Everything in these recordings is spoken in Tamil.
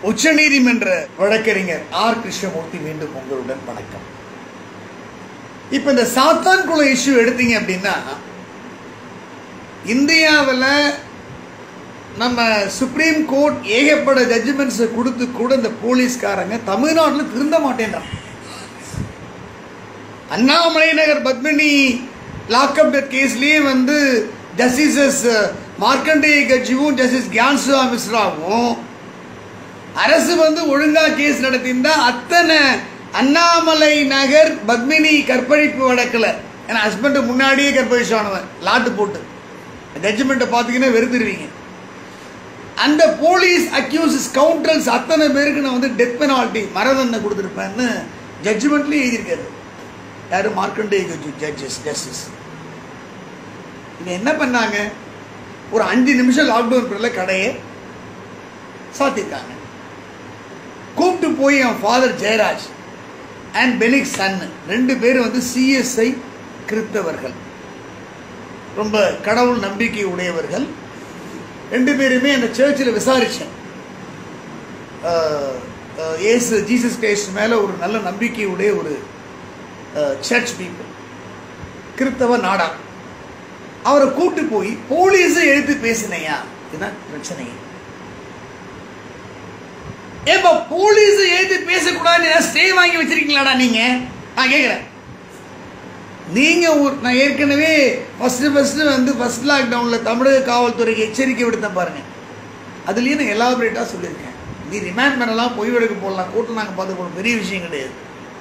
உச்சநீதிமன்ற வழக்கறிஞர் ஆர் கிருஷ்ணமூர்த்தி மீண்டும் உங்களுடன் வணக்கம் இப்ப இந்த சாத்தான் குல இஷ்யூ எடுத்தீங்க அப்படின்னா இந்தியாவில் நம்ம சுப்ரீம் கோர்ட் ஏகப்பட ஜட்ஜ்மெண்ட்ஸை கொடுத்து கூட இந்த போலீஸ்காரங்க தமிழ்நாட்டில் திருந்த மாட்டேன்றாங்க அண்ணாமலை நகர் பத்மினி லாக்அப் கேஸ்லேயே வந்து ஜஸ்டிசஸ் மார்க்கண்டேய கட்சியும் ஜஸ்டிஸ் கியான்சுவா மிஸ்ராவும் அரசு வந்து ஒழுங்கா கேஸ் நடத்தியிருந்தா அத்தனை அண்ணாமலை நகர் பத்மினி கற்பழிப்பு வழக்கில் ஏன்னா ஹஸ்பண்டு முன்னாடியே கற்பழிச்சானவன் லாட்டு போட்டு ஜட்ஜ்மெண்ட்டை பார்த்தீங்கன்னா வெறுத்துருவீங்க அந்த போலீஸ் அக்யூசஸ் கவுண்டர்ஸ் அத்தனை பேருக்கு நான் வந்து டெத் பெனால்ட்டி மரணதண்டனை கொடுத்துருப்பேன்னு ஜட்ஜ்மெண்ட்லேயே எழுதியிருக்காரு யாரு மார்க்கண்டே ஜட்ஜஸ் ஜஸ்டிஸ் இது என்ன பண்ணாங்க ஒரு அஞ்சு நிமிஷம் லாக்டவுன் பீரியடில் கடையை சாத்திருக்காங்க கூப்பிட்டு போய் என் father Jayaraj and Bennix son ரெண்டு பேரும் வந்து சிஎஸ்ஐ கிறித்தவர்கள் ரொம்ப கடவுள் நம்பிக்கை உடையவர்கள் ரெண்டு பேருமே அந்த சர்ச்சில் விசாரித்தேன் ஏசு ஜீசஸ் கிரைஸ்ட் மேலே ஒரு நல்ல நம்பிக்கை உடைய ஒரு சர்ச் பீப்புள் கிறித்தவ நாடா அவரை கூட்டு போய் போலீஸை எழுத்து பேசினையா இதுதான் பிரச்சனை ஏப்பா போலீஸை எழுத்து பேசக்கூடாதுன்னு ஸ்டே வாங்கி வச்சிருக்கீங்களாடா நீங்க நான் கேட்குறேன் நீங்க ஒரு நான் ஏற்கனவே ஃபர்ஸ்ட் ஃபர்ஸ்ட் வந்து ஃபர்ஸ்ட் லாக்டவுனில் தமிழக காவல்துறைக்கு எச்சரிக்கை விடுத்தேன் பாருங்க அதுலேயும் நான் எலாபரேட்டாக சொல்லியிருக்கேன் நீ ரிமாண்ட் பண்ணலாம் பொய் வழக்கு போடலாம் கூட்டம் நாங்கள் பார்த்து போட பெரிய விஷயம் கிடையாது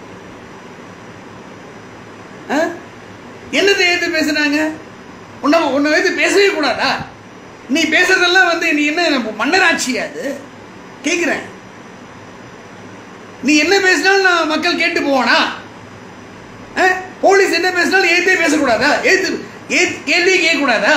ஆ? என்னத்தை எடுத்து பேசுனாங்க உன்னை உன்னை எடுத்து பேசவே கூடாதா நீ பேசுறதெல்லாம் வந்து நீ என்ன மன்னராட்சியா அது கேட்குறேன் நீ என்ன பேசினாலும் நான் மக்கள் கேட்டு போவானா ஆ? போலீஸ் என்ன பேசினாலும் எழுத்தே பேசக்கூடாதா எழுத்து எழுத்து கேள்வியே கேட்கக்கூடாதா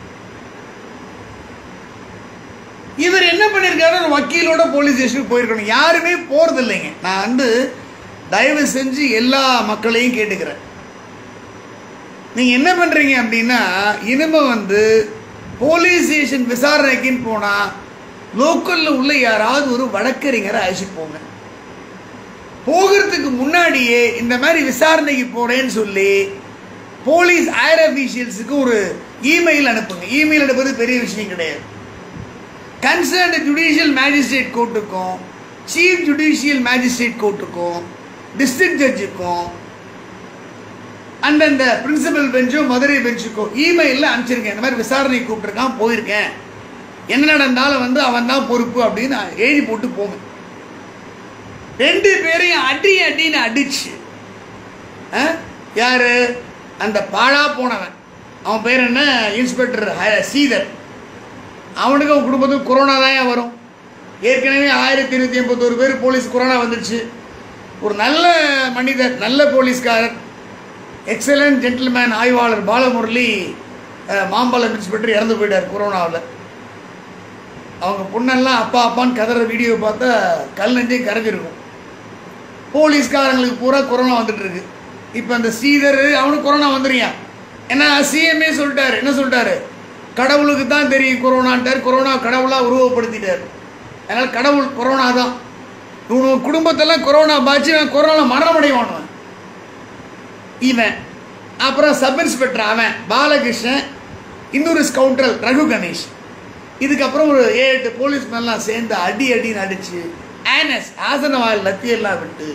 இவர் என்ன பண்ணியிருக்காரு ஒரு வக்கீலோட போலீஸ் ஸ்டேஷனுக்கு போயிருக்கணும் யாருமே போறது இல்லைங்க நான் வந்து தயவு செஞ்சு எல்லா மக்களையும் கேட்டுக்கிறேன் நீங்க என்ன பண்றீங்க அப்படின்னா இனிமே வந்து போலீஸ் ஸ்டேஷன் விசாரணைக்குன்னு போனா லோக்கல்ல உள்ள யாராவது ஒரு வழக்கறிஞரை அழைச்சிட்டு போங்க போகிறதுக்கு முன்னாடியே இந்த மாதிரி விசாரணைக்கு போறேன்னு சொல்லி போலீஸ் ஹையர் அஃபீஷியல்ஸுக்கு ஒரு இமெயில் அனுப்புங்க இமெயில் அனுப்புறது பெரிய விஷயம் கிடையாது கன்சர்ன்டு ஜுடிஷியல் மேஜிஸ்ட்ரேட் கோர்ட்டுக்கும் சீஃப் ஜுடிஷியல் மேஜிஸ்ட்ரேட் கோர்ட்டுக்கும் டிஸ்ட்ரிக்ட் ஜட்ஜுக்கும் அந்தந்த பிரின்சிபல் பெஞ்சோ மதுரை பெஞ்சுக்கோ இமெயிலில் அனுப்பிச்சிருக்கேன் இந்த மாதிரி விசாரணை கூப்பிட்டுருக்கான் போயிருக்கேன் என்ன நடந்தாலும் வந்து அவன் தான் பொறுப்பு அப்படின்னு எழுதி போட்டு போங்க ரெண்டு பேரையும் அடி அடின்னு அடிச்சு ஆ? யாரு அந்த பாழா போனவன் அவன் பேர் என்ன இன்ஸ்பெக்டர் ஹ- சீதர் அவனுக்கு அவன் குடும்பத்துக்கு கொரோனா தான் வரும் ஏற்கனவே ஆயிரத்தி இருநூத்தி எண்பத்தோரு பேர் போலீஸ் கொரோனா வந்துடுச்சு ஒரு நல்ல மனிதர் நல்ல போலீஸ்காரர் எக்ஸலன்ட் ஜென்டில்மேன் ஆய்வாளர் பாலமுரளி அஹ், மாம்பழம் இன்ஸ்பெக்டர் இறந்து போயிட்டார் கொரோனாவில் அவங்க பொண்ணெல்லாம் அப்பா அப்பான்னு கதற வீடியோ பார்த்தா கல் நெஞ்சே கரைஞ்சிருக்கும் போலீஸ்காரங்களுக்கு பூரா கொரோனா வந்துட்டு இருக்கு இப்போ அந்த ஸ்ரீதர் அவனுக்கு கொரோனா வந்துடுறியா ஏன்னா சிஎம்ஏ சொல்லிட்டாரு என்ன சொல்லிட்டாரு கடவுளுக்கு தான் தெரியும் கொரோனான்ட்டார் கொரோனா கடவுளாக உருவப்படுத்திட்டார் அதனால் கடவுள் கொரோனா தான் இவனு குடும்பத்தெல்லாம் கொரோனா பாய்ச்சி அவன் கொரோனா மரணம் அடைவானுவன் இவன் அப்புறம் சப் இன்ஸ்பெக்டர் அவன் பாலகிருஷ்ணன் இன்னொரு ஸ்கவுண்டர் ரகு கணேஷ் இதுக்கப்புறம் ஒரு ஏழு எட்டு போலீஸ் மேலாம் சேர்ந்து அடி அடின்னு அடிச்சு ஆனஸ் ஆசனவாயில் லத்தியெல்லாம் விட்டு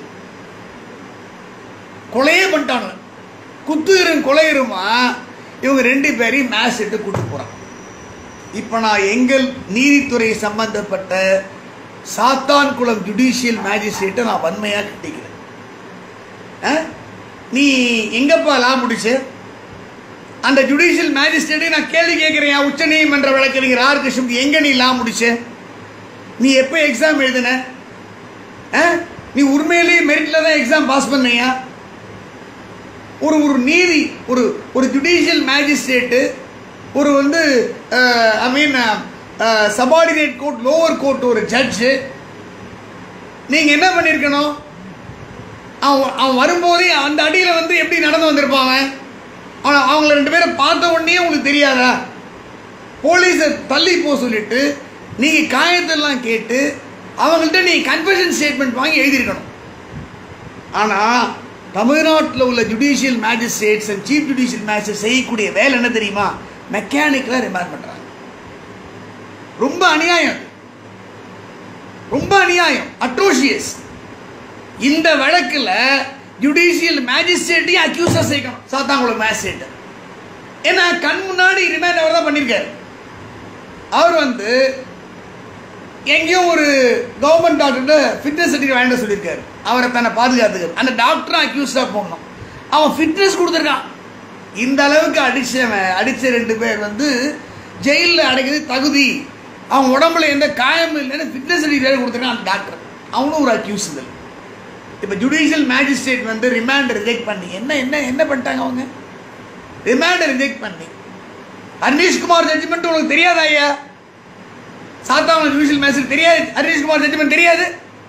கொலையே பண்ணிட்டானுங்க குத்துயிரும் கொலையுருமா இவங்க ரெண்டு பேரையும் மேட்ச் எடுத்து கூட்டு போகிறான் இப்போ நான் எங்கள் நீதித்துறை சம்பந்தப்பட்ட சாத்தான்குளம் ஜுடிஷியல் மேஜிஸ்ட்ரேட்டை நான் வன்மையாக கட்டிக்கிறேன் ஆ? நீ எங்கப்பா லா முடிச்ச அந்த ஜுடிஷியல் மேஜிஸ்ட்ரேட்டை நான் கேள்வி கேட்குறேன் உச்ச நீதிமன்ற வழக்கறிஞர் ஆர் கிருஷ்ணன் எங்க நீ லா முடிச்ச நீ எப்போ எக்ஸாம் எழுதுன ஆ? நீ உண்மையிலேயே மெரிட்ல தான் எக்ஸாம் பாஸ் பண்ணியா ஒரு ஒரு நீதி ஒரு ஒரு ஜுடிஷியல் மேஜிஸ்ட்ரேட்டு ஒரு வந்து I mean subordinate court lower court ஒரு ஜட்ஜு நீங்கள் என்ன பண்ணியிருக்கணும் அவன் அவன் வரும்போதே அந்த அடியில் வந்து எப்படி நடந்து வந்திருப்பான் அவன் அவன் அவங்கள ரெண்டு பேரை பார்த்த உடனே உங்களுக்கு தெரியாதா போலீஸை தள்ளி போக சொல்லிட்டு நீங்கள் காயத்தெல்லாம் கேட்டு அவங்கள்ட்ட நீ கன்ஃபெஷன் ஸ்டேட்மெண்ட் வாங்கி எழுதியிருக்கணும் ஆனால் தமிழ்நாட்டில் உள்ள judicial magistrates and chief judicial magistrate செய்யக்கூடிய வேலை என்ன தெரியுமா மெக்கானிக்கலாக ரிமாண்ட் பண்ணுறாங்க ரொம்ப அநியாயம் அது. ரொம்ப அநியாயம் அட்ரோஷியஸ் இந்த வழக்கில் ஜுடிஷியல் மேஜிஸ்ட்ரேட்டையும் அக்யூஸாக சேர்க்கணும் சாத்தாங்குளம் மேஜிஸ்ட்ரேட் ஏன்னா கண் முன்னாடி ரிமாண்ட் அவர் தான் பண்ணியிருக்காரு அவர் வந்து எங்கேயோ ஒரு கவர்மெண்ட் டாக்டர்கிட்ட ஃபிட்னஸ் சர்டிஃபிகேட் வாங்கிட்டு சொல்லியிருக்காரு அவரை தன்னை பாதுகாத்துக்காரு அந்த டாக்டரும் அக்யூஸ்டாக போடணும் அவன் ஃபிட்னஸ் கொடுத்துருக்கான் இந்த அளவுக்கு அடிச்சவன் அடித்த ரெண்டு பேர் வந்து ஜெயிலில் அடைக்கிறது தகுதி அவன் உடம்புல எந்த காயமும் இல்லைன்னு ஃபிட்னஸ் சர்டிஃபிகேட் கொடுத்துருக்கான் அந்த டாக்டர் அவனும் ஒரு அக்யூஸ் இதில் இப்போ ஜுடிஷியல் மேஜிஸ்ட்ரேட் வந்து ரிமாண்ட் ரிஜெக்ட் பண்ணி என்ன என்ன என்ன பண்ணிட்டாங்க அவங்க ரிமாண்டை ரிஜெக்ட் பண்ணி அனீஷ்குமார் ஜட்ஜ்மெண்ட் உனக்கு தெரியாதா ஐயா சாத்தாவளம் ஜுடிஷியல் மேஜிஸ்ட்ரேட் தெரியாது அனீஷ்குமார் ஜட்ஜ்மெண்ட் தெரியாது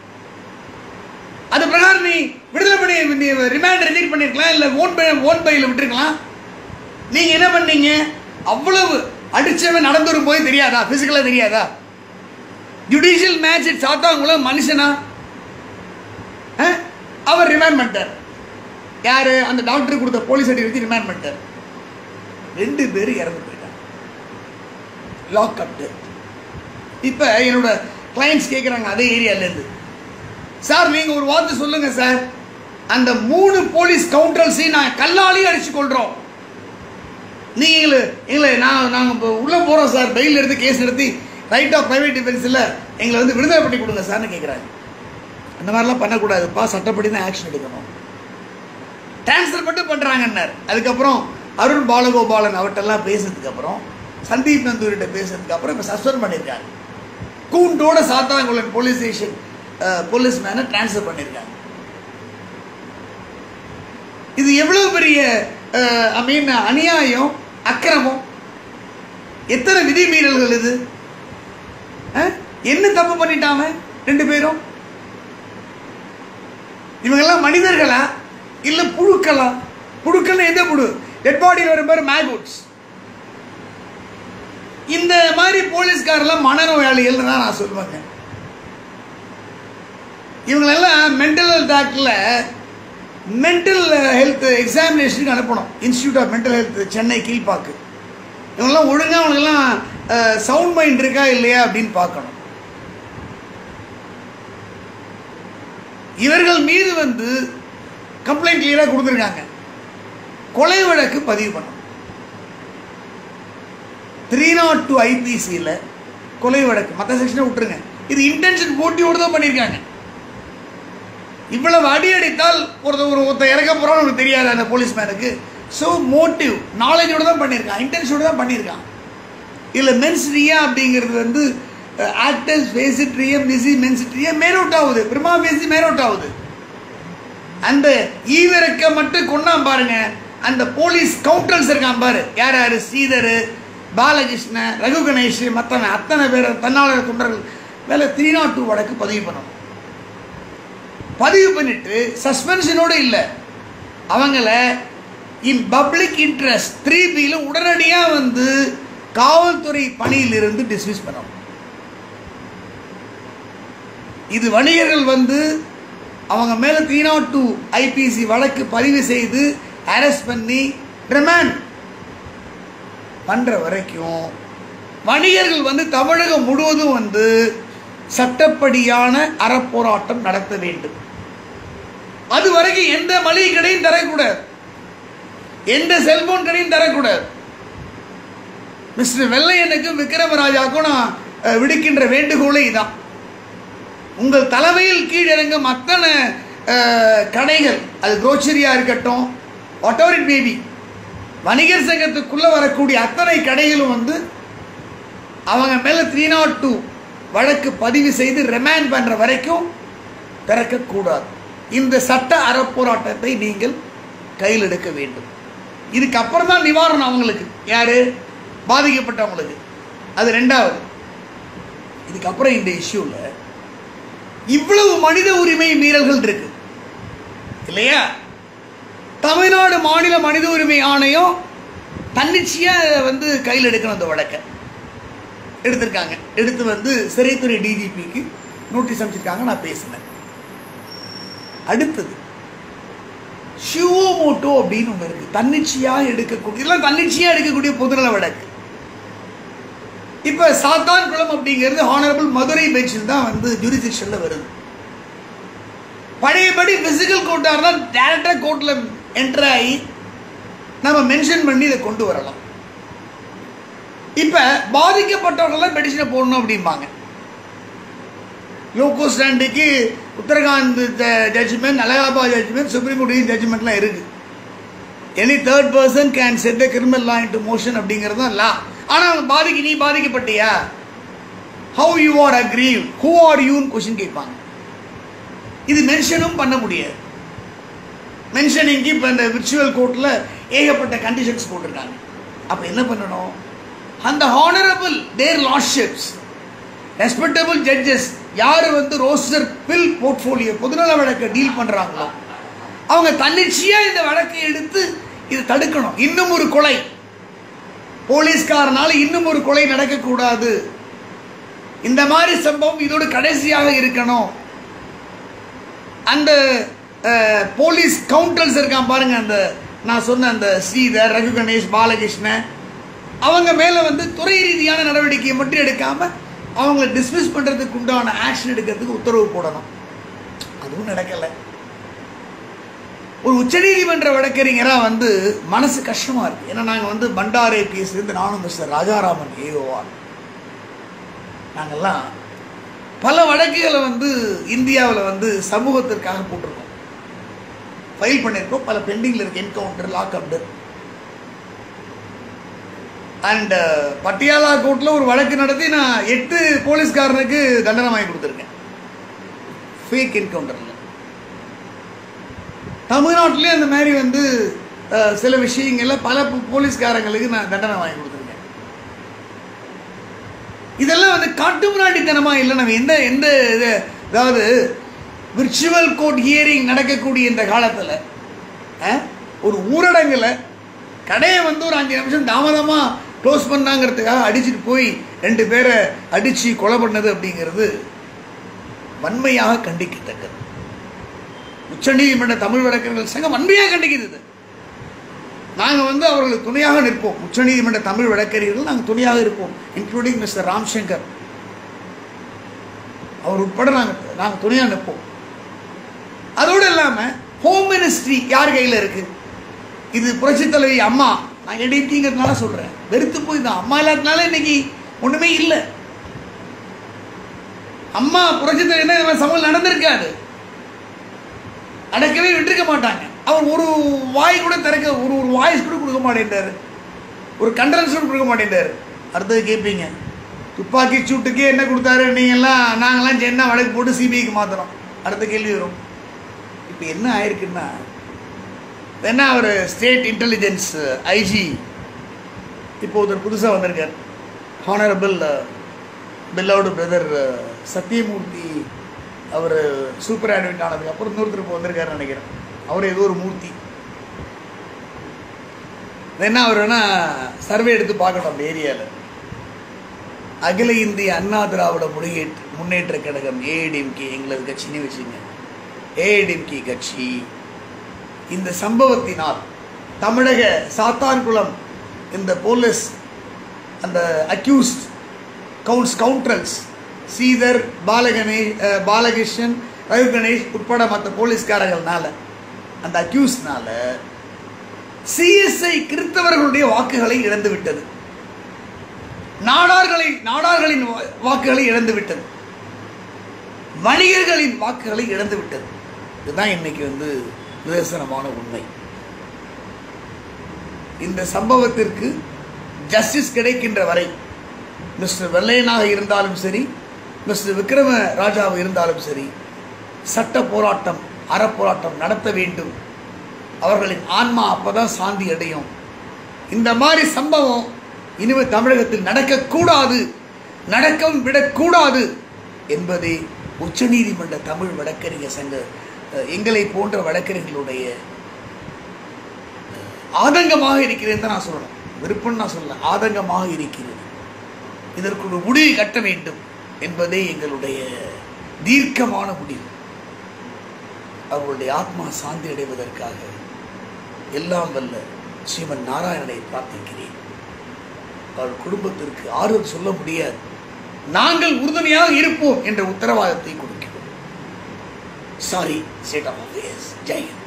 அது பிரகாரம் நீ விடுதலை பண்ணி நீ ரிமாண்ட் ரிஜெக்ட் பண்ணிருக்கலாம் இல்லை ஓன் பை ஓன் பையில் விட்டுருக்கலாம் நீங்க என்ன பண்ணீங்க அவ்வளவு அடிச்சவன் நடந்து வரும் போய் தெரியாதா பிசிக்கலா தெரியாதா ஜுடிஷியல் மேஜிஸ்ட்ரேட் சாத்தாங்குளம் மனுஷனா அஹ்? அவர் ரிமாண்ட் பண்ணிட்டார் யாரு அந்த டாக்டர் கொடுத்த போலீஸ் சர்டிஃபிகேட் ரிமாண்ட் பண்ணிட்டார் ரெண்டு பேரும் இறந்து போயிட்டாங்க லாக் அப்டு இப்போ என்னோட கிளைண்ட்ஸ் கேட்குறாங்க அதே ஏரியாலேருந்து சார் நீங்கள் ஒரு வார்த்தை சொல்லுங்க சார் அந்த மூணு போலீஸ் கவுண்டர்ஸையும் நான் கல்லாலையும் அடிச்சு கொள்கிறோம் நீங்கள் எங்களை நான் நாங்கள் இப்போ உள்ளே போகிறோம் சார் பெயில் எடுத்து கேஸ் நடத்தி ரைட் ஆஃப் ப்ரைவேட் டிஃபென்ஸில் எங்களை வந்து விடுதலை பண்ணி கொடுங்க சார்னு கேட்குறாங்க அந்த மாதிரிலாம் பண்ணக்கூடாதுப்பா சட்டப்படி தான் ஆக்ஷன் எடுக்கணும் ட்ரான்ஸ்ஃபர் மட்டும் பண்ணுறாங்கன்னார் அதுக்கப்புறம் அருண் பாலகோபாலன் அவர்கிட்டலாம் பேசுனதுக்கு அப்புறம் சந்தீப் நந்தூரிட்ட பேசுனதுக்கு அப்புறம் இப்போ சஸ்பெண்ட் பண்ணியிருக்காங்க கூண்டோட சாத்தாங்குளம் போலீஸ் ஸ்டேஷன் போலீஸ் மேனை ட்ரான்ஸ்ஃபர் பண்ணியிருக்காங்க இது எவ்வளவு பெரிய ஐ மீன் அநியாயம் அக்கிரமம் எத்தனை விதிமீறல்கள் இது அஹ்? என்ன தப்பு பண்ணிட்டாங்க ரெண்டு பேரும் இவங்கெல்லாம் மனிதர்களா இல்ல புழுக்களா புழுக்கள்னு எந்த புழு டெட் பாடியில் வரும் பேர் மேகுட்ஸ் இந்த மாதிரி போலீஸ்காரெல்லாம் மனநோயாளிகள் தான் நான் சொல்லுவேங்க இவங்களெல்லாம் மென்டல் ஹெல்த் ஆக்டில் மென்டல் ஹெல்த் எக்ஸாமினேஷனுக்கு அனுப்பணும் institute of mental health Chennai Kilpauk இவங்கெல்லாம் ஒழுங்காக அவங்களுக்கெல்லாம் சவுண்ட் மைண்ட் இருக்கா இல்லையா அப்படின்னு பார்க்கணும் இவர்கள் மீது வந்து கம்ப்ளைண்ட் கிளியராக கொடுத்துருக்காங்க கொலை வழக்கு பதிவு பண்ணணும் த்ரீ நாட் டூ ஐபிசியில் கொலை வழக்கு மற்ற செக்ஷனை விட்டுருங்க இது இன்டென்ஷன் போட்டியோடு தான் பண்ணியிருக்காங்க இவ்வளவு அடி அடித்தால் ஒருத்தர் ஒரு ஒருத்தர் இறக்க போகிறான்னு உனக்கு தெரியாது அந்த போலீஸ்மேனுக்கு ஸோ மோட்டிவ் நாலேஜோடு தான் பண்ணியிருக்கான் இன்டென்ஷனோடு தான் பண்ணியிருக்கான் இதில் மென்ஸ்ட்ரியா அப்படிங்கிறது வந்து ஆக்டர்ஸ் பேசிட்ரியா மிசி மென்சிட்ரியா மேல் அவுட் ஆகுது பிரமா பேசி மேல் அவுட் ஆகுது அந்த ஈவிரக்க மட்டும் கொண்டான் பாருங்க அந்த போலீஸ் கவுண்டர்ஸ் இருக்கான் பாரு யார் யார் ஸ்ரீதர் பாலகிருஷ்ணன் ரகு கணேஷ் மற்றவன் அத்தனை பேர் தன்னாளர் தொண்டர்கள் மேலே த்ரீ நாட் டூ வழக்கு பதிவு பண்ணணும் பதிவு பண்ணிட்டு சஸ்பென்ஷனோடு இல்லை அவங்கள இன் பப்ளிக் இன்ட்ரெஸ்ட் த்ரீ பியில் உடனடியாக வந்து காவல்துறை பணியிலிருந்து டிஸ்மிஸ் பண்ணணும் இது வணிகர்கள் வந்து அவங்க மேலே த்ரீ நாட் டூ ஐபிசி வழக்கு பதிவு செய்து அரெஸ்ட் பண்ணி ரிமாண்ட் பண்ணுற வரைக்கும் வணிகர்கள் வந்து தமிழகம் முழுவதும் வந்து சட்டப்படியான அறப்போராட்டம் நடத்த வேண்டும் அது வரைக்கும் எந்த மளிகை கடையும் தரக்கூடாது எந்த செல்போன் கடையும் தரக்கூடாது மிஸ்டர் வெள்ளையனுக்கும் விக்ரமராஜாவுக்கும் நான் அஹ், விடுக்கின்ற வேண்டுகோளே இதான் உங்கள் தலைமையில் கீழிறங்கும் அத்தனை அஹ், கடைகள் அது குரோச்சரியாக இருக்கட்டும் வாட் எவர் இட் மேபி வணிகர் சங்கத்துக்குள்ளே வரக்கூடிய அத்தனை கடைகளும் வந்து அவங்க மேலே த்ரீ நாட் டூ வழக்கு பதிவு செய்து ரிமாண்ட் பண்ணுற வரைக்கும் திறக்கக்கூடாது இந்த சட்ட அறப்போராட்டத்தை நீங்கள் கையில் எடுக்க வேண்டும் இதுக்கு அப்புறம் தான் நிவாரணம் அவங்களுக்கு யாரு பாதிக்கப்பட்டவங்களுக்கு அது ரெண்டாவது இதுக்கப்புறம் இந்த இஷ்யூவில் இவ்வளவு மனித உரிமை மீறல்கள் இருக்கு இல்லையா தமிழ்நாடு மாநில மனித உரிமை ஆணையம் தன்னிச்சையாக வந்து கையில் எடுக்கணும் அந்த வழக்கை எடுத்திருக்காங்க எடுத்து வந்து சிறைத்துறை டிஜிபிக்கு நோட்டீஸ் அனுப்பிச்சிருக்காங்க நான் பேசினேன் அடுத்தது ஷிவோமோட்டோ அப்படின்னு ஒன்று இருக்கு தன்னிச்சையா எடுக்கக்கூடிய இதெல்லாம் தன்னிச்சையா எடுக்கக்கூடிய பொதுநல வழக்கு இப்ப சாத்தான் குளம் அப்படிங்கிறது ஹானரபிள் மதுரை பெஞ்சில் தான் வந்து ஜூரிசிக்ஷன்ல வருது பழையபடி பிசிக்கல் கோர்ட்டாக இருந்தால் டேரக்டாக கோர்ட்டில் என்டர் ஆகி நம்ம மென்ஷன் பண்ணி இதை கொண்டு வரலாம் இப்போ பாதிக்கப்பட்டவர்கள்லாம் பெட்டிஷனை போடணும் அப்படிம்பாங்க லோகோ ஸ்டாண்டுக்கு Uttarakhand judgment Allahabad judgment supreme court ஜட்ஜ்மெண்ட்லாம் இருக்குது any third person can set the criminal law into motion அப்படிங்கிறது தான் லா ஆனால் அவங்க பாதிக்கு நீ பாதிக்கப்பட்டியா how you are aggrieved who are யூன்னு கொஷின் கேட்பாங்க இது மென்ஷனும் பண்ண முடியாது மென்ஷனிங்க்கு இப்போ இந்த விர்ச்சுவல் கோர்ட்டில் ஏகப்பட்ட கண்டிஷன்ஸ் போட்டிருக்காங்க அப்போ என்ன பண்ணணும் அந்த honourable their lordships respectable judges யார் வந்து ரோஸ்டர் பில் போர்ட்ஃபோலியோ பொதுநல வழக்கை டீல் பண்ணுறாங்களோ அவங்க தன்னிச்சையாக இந்த வழக்கை எடுத்து இது தடுக்கணும் இன்னும் ஒரு கொலை போலீஸ்காரனால இன்னும் ஒரு கொலை நடக்கக்கூடாது இந்த மாதிரி சம்பவம் இதோடு கடைசியாக இருக்கணும் அந்த அஹ், போலீஸ் கவுண்டர்ஸ் இருக்கான் பாருங்க அந்த நான் சொன்ன அந்த ஸ்ரீதர் ரகு கணேஷ் பாலகிருஷ்ணன் அவங்க மேலே வந்து துறை ரீதியான நடவடிக்கையை மட்டும் எடுக்காம அவங்கள டிஸ்மிஸ் பண்ணுறதுக்கு உண்டான ஆக்ஷன் எடுக்கிறதுக்கு உத்தரவு போடணும் அதுவும் நடக்கலை ஒரு உச்சநீதிமன்ற வழக்கறிஞராக வந்து மனசு கஷ்டமாக இருக்குது ஏன்னா நாங்கள் வந்து பண்டாரே கேஸ்லேருந்து நானும் மிஸ்டர் ராஜாராமன் ஏஓஆர் நாங்கள்லாம் பல வழக்குகளை வந்து இந்தியாவில் வந்து சமூகத்திற்காக போட்டிருக்கோம் ஃபைல் பண்ணியிருக்கோம் பல பெண்டிங்கில் இருக்கு என்கவுண்டர் லாக்அப்டு அண்ட் பட்டியாலா கோர்ட்டில் ஒரு வழக்கு நடத்தி நான் எட்டு போலீஸ்காரனுக்கு தண்டனை வாங்கி கொடுத்துருக்கேன் ஃபேக் என்கவுண்டரில் தமிழ்நாட்டிலே அந்த மாதிரி வந்து அஹ், சில விஷயங்கள்ல பல போ- போலீஸ்காரங்களுக்கு நான் தண்டனை வாங்கி கொடுத்துருக்கேன் இதெல்லாம் வந்து காட்டுமிராண்டித்தனமா இல்லை நம்ம எந்த எந்த இது அதாவது விர்ச்சுவல் கோர்ட் ஹியரிங் நடக்கக்கூடிய இந்த காலத்தில் ஒரு ஊரடங்குல கடையை வந்து ஒரு அஞ்சு நிமிஷம் தாமதமாக க்ளோஸ் பண்ணாங்கிறதுக்காக அடிச்சுட்டு போய் ரெண்டு பேரை அடித்து கொலை பண்ணது அப்படிங்கிறது வன்மையாக கண்டிக்கத்தக்கது உச்சநீதிமன்ற தமிழ் வழக்கறிஞர்கள் சங்கம் வன்மையாக கண்டிக்குது இது. நாங்கள் வந்து அவர்களுக்கு துணையாக நிற்போம் உச்சநீதிமன்ற தமிழ் வழக்கறிஞர்கள் நாங்கள் துணையாக இருப்போம் இன்க்ளூடிங் மிஸ்டர் ராம்சங்கர் அவர் உட்பட நாங்கள் நாங்கள் துணையாக நிற்போம் அதோடு இல்லாமல் ஹோம் மினிஸ்ட்ரி யார் கையில் இருக்கு இது புரட்சித் தலைவி அம்மா நான் எடிட்டிங்கிறதுனால சொல்கிறேன் வெறுத்து போய் தான் அம்மா இல்லாதனால இன்னைக்கு ஒன்றுமே இல்லை அம்மா புரட்சித் தலைவி இந்த மாதிரி சம்பவம் நடந்திருக்காது நடக்கவே விட்டுருக்க மாட்டாங்க அவர் ஒரு வாய் கூட திறக்க ஒரு ஒரு வாய்ஸ் கூட கொடுக்க மாட்டேன்றாரு ஒரு கண்டனன்ஸ் கூட கொடுக்க மாட்டேன்றாரு அடுத்தது கேட்பீங்க துப்பாக்கி சூட்டுக்கே என்ன கொடுத்தாரு நீங்கள்லாம் நாங்கள்லாம் சென்னை வழக்கு போட்டு சிபிஐக்கு மாற்றுறோம் அடுத்த கேள்வி வரும் இப்போ என்ன ஆயிருக்குன்னா என்ன அவர் ஸ்டேட் இன்டெலிஜென்ஸ் ஐஜி இப்போ ஒருத்தர் புதுசாக வந்திருக்கார் ஹானரபிள் பெல்லவுடு பிரதர் சத்தியமூர்த்தி அவர் சூப்பர் ஆட்மிட் ஆனதுக்கு அப்புறம் இன்னொருத்தர் இப்போ வந்திருக்காருன்னு நினைக்கிறேன் அவர் ஏதோ ஒரு மூர்த்தி என்ன அவர் வேணா சர்வே எடுத்து பார்க்கணும் அந்த ஏரியாவில் அகில இந்திய அண்ணா திராவிட முன்னேற்ற முன்னேற்ற கழகம் ஏஐடிஎம்கே எங்களது கட்சின்னு வச்சுங்க ஏஐடிஎம்கே கட்சி இந்த சம்பவத்தினால் தமிழக சாத்தான்குளம் இந்த போலீஸ் அந்த அக்யூஸ்ட் கவுன்ஸ் கவுண்டரல்ஸ் சீதர் பாலகணேஷ் அஹ், பாலகிருஷ்ணன் ரவி கணேஷ் உட்பட மற்ற போலீஸ்காரர்கள்னால அந்த அக்யூஸ்னால சிஎஸ்ஐ கிறிஸ்தவர்களுடைய வாக்குகளை இழந்து விட்டது நாடார்களை நாடார்களின் வா- வாக்குகளை இழந்து விட்டது வணிகர்களின் வாக்குகளை இழந்து விட்டது இதுதான் இன்னைக்கு வந்து நிதர்சனமான உண்மை இந்த சம்பவத்திற்கு ஜஸ்டிஸ் கிடைக்கின்ற வரை மிஸ்டர் வெள்ளையனாக இருந்தாலும் சரி மிஸ்டர் விக்ரம ராஜாவாக இருந்தாலும் சரி சட்ட போராட்டம் அறப்போராட்டம் நடத்த வேண்டும் அவர்களின் ஆன்மா அப்பதான் சாந்தி அடையும் இந்த மாதிரி சம்பவம் இனிமேல் தமிழகத்தில் நடக்கக்கூடாது நடக்கவும் விடக்கூடாது என்பதே உச்சநீதிமன்ற தமிழ் வழக்கறிஞர் சங்க அஹ், எங்களை போன்ற வழக்கறிஞர்களுடைய ஆதங்கமாக இருக்கிறேன் தான் நான் சொல்லணும் விருப்பம் நான் சொல்ல ஆதங்கமாக இருக்கிறது இதற்கு ஒரு முடிவு கட்ட வேண்டும் என்பதே எங்களுடைய தீர்க்கமான முடிவு அவர்களுடைய ஆத்மா சாந்தி அடைவதற்காக எல்லாம் வல்ல ஸ்ரீமன் நாராயணனை பிரார்த்திக்கிறேன் அவள் குடும்பத்திற்கு ஆறுதல் சொல்ல முடியாது நாங்கள் உறுதுணையாக இருப்போம் என்ற உத்தரவாதத்தை கொடுக்கிறோம் sorry state of affairs Jayan